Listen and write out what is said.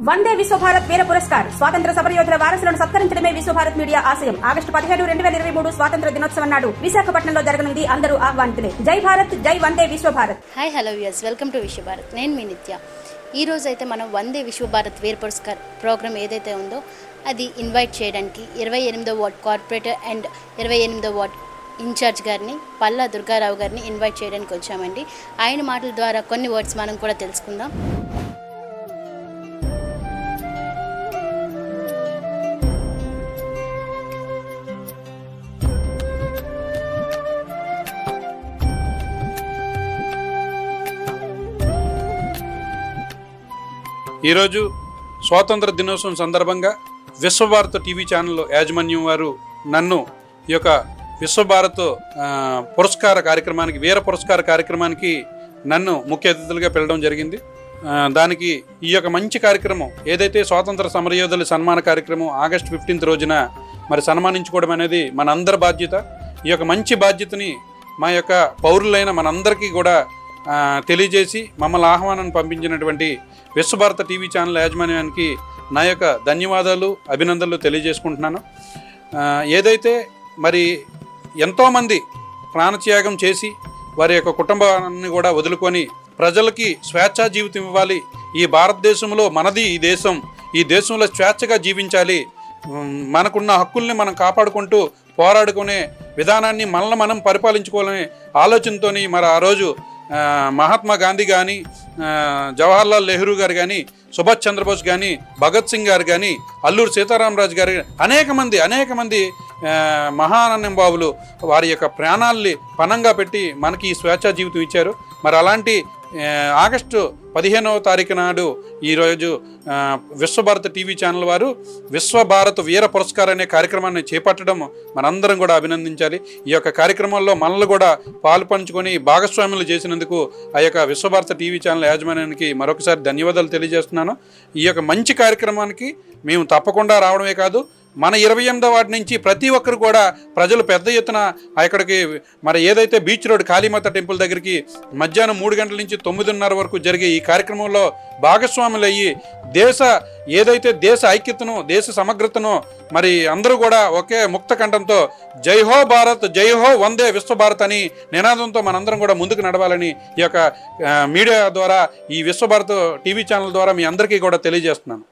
వందే విశ్వభారత్ వీర పురస్కార్ స్వాతంత్ర సమరయోధుల వారసులను సత్కరించడమే విశ్వభారత్ మీడియా ఆశయం ఆగస్టు పదిహేడు రెండు వేల ఇరవై మూడు స్వాతంత్ర దినోత్సవం నాడు విశాఖపట్నంలో జరగనుంది అందరూ ఆహ్వానితులే జై భారత్ జై వందే Vishwabharat hi hello viewers welcome to Vishwabharat నేను మీ నిత్య ఈ రోజు అయితే మనం వందే విశ్వభారత్ వీర్ పురస్కార్ ప్రోగ్రామ్ ఏదైతే ఉందో అది ఇన్వైట్ చేయడానికి ఇరవై ఎనిమిదో వార్డ్ కార్పొరేటర్ అండ్ ఇరవై ఎనిమిదో వార్డ్ ఇన్ఛార్జ్ గారిని పల్లా దుర్గారావు గారిని ఇన్వైట్ చేయడానికి వచ్చామండి ఆయన మాటల ద్వారా కొన్ని వర్డ్స్ మనం కూడా తెలుసుకుందాం ఈరోజు స్వాతంత్ర దినోత్సవం సందర్భంగా విశ్వభారత్ టీవీ ఛానల్ యాజమాన్యం వారు నన్ను ఈ యొక్క విశ్వభారత్ ఆ, పురస్కార కార్యక్రమానికి వీర పురస్కార కార్యక్రమానికి నన్ను ముఖ్య అతిథులుగా పిలవడం జరిగింది ఆ, దానికి ఈ యొక్క మంచి కార్యక్రమం ఏదైతే స్వాతంత్ర సమరయోధుల సన్మాన కార్యక్రమం ఆగస్ట్ ఫిఫ్టీన్త్ రోజున మరి సన్మానించుకోవడం అనేది మనందరి బాధ్యత ఈ యొక్క మంచి బాధ్యతని మా యొక్క పౌరులైన మనందరికీ కూడా ఆ, తెలియజేసి మమ్మల్ని ఆహ్వానం పంపించినటువంటి విశ్వభారత టీవీ ఛానల్ యాజమాన్యానికి నా యొక్క ధన్యవాదాలు అభినందనలు తెలియజేసుకుంటున్నాను ఆ, ఏదైతే మరి ఎంతోమంది ప్రాణత్యాగం చేసి వారి యొక్క కుటుంబాన్ని కూడా వదులుకొని ప్రజలకి స్వేచ్ఛా జీవితం ఇవ్వాలి ఈ భారతదేశంలో మనది ఈ దేశం ఈ దేశంలో స్వేచ్ఛగా జీవించాలి ఉమ్, మనకున్న హక్కుల్ని మనం కాపాడుకుంటూ పోరాడుకునే విధానాన్ని మనల్ని మనం పరిపాలించుకోవాలనే ఆలోచనతోని మరి ఆ రోజు ఆ, మహాత్మా గాంధీ కానీ జవహర్లాల్ నెహ్రూ గారు కానీ సుభాష్ చంద్రబోస్ కానీ భగత్ సింగ్ గారు కానీ అల్లూరు సీతారామరాజు గారు గాని అనేక మంది అనేక మంది ఆ, మహానందం బాబులు వారి యొక్క ప్రాణాల్ని పణంగా పెట్టి మనకి ఈ స్వేచ్ఛా జీవితం ఇచ్చారు మరి అలాంటి ఆ, ఆగస్టు పదిహేనవ తారీఖు నాడు ఈరోజు ఆ, విశ్వభారత టీవీ ఛానల్ వారు విశ్వభారత్ వీర పురస్కార్ అనే కార్యక్రమాన్ని చేపట్టడం మనందరం కూడా అభినందించాలి ఈ యొక్క కార్యక్రమంలో మనల్ని కూడా పాలు పంచుకొని భాగస్వాములు చేసినందుకు ఆ యొక్క విశ్వభారత టీవీ ఛానల్ యాజమాన్యానికి మరొకసారి ధన్యవాదాలు తెలియజేస్తున్నాను ఈ యొక్క మంచి కార్యక్రమానికి మేము తప్పకుండా రావడమే కాదు మన ఇరవై ఎనిమిదో వాటి నుంచి ప్రతి ఒక్కరు కూడా ప్రజలు పెద్ద ఎత్తున అక్కడికి మరి ఏదైతే బీచ్ రోడ్ కాళీమాత టెంపుల్ దగ్గరికి మధ్యాహ్నం మూడు గంటల నుంచి తొమ్మిదిన్నర వరకు జరిగే ఈ కార్యక్రమంలో భాగస్వాములు అయ్యి దేశ ఏదైతే దేశ ఐక్యతను దేశ సమగ్రతను మరి అందరూ కూడా ఒకే ముక్త కంఠంతో జై హో భారత్ జై హో వందే విశ్వ భారత్ అని నినాదంతో మనందరం కూడా ముందుకు నడవాలని ఈ యొక్క ఆ, మీడియా ద్వారా ఈ విశ్వభారత్ టీవీ ఛానల్ ద్వారా మీ అందరికీ కూడా తెలియజేస్తున్నాను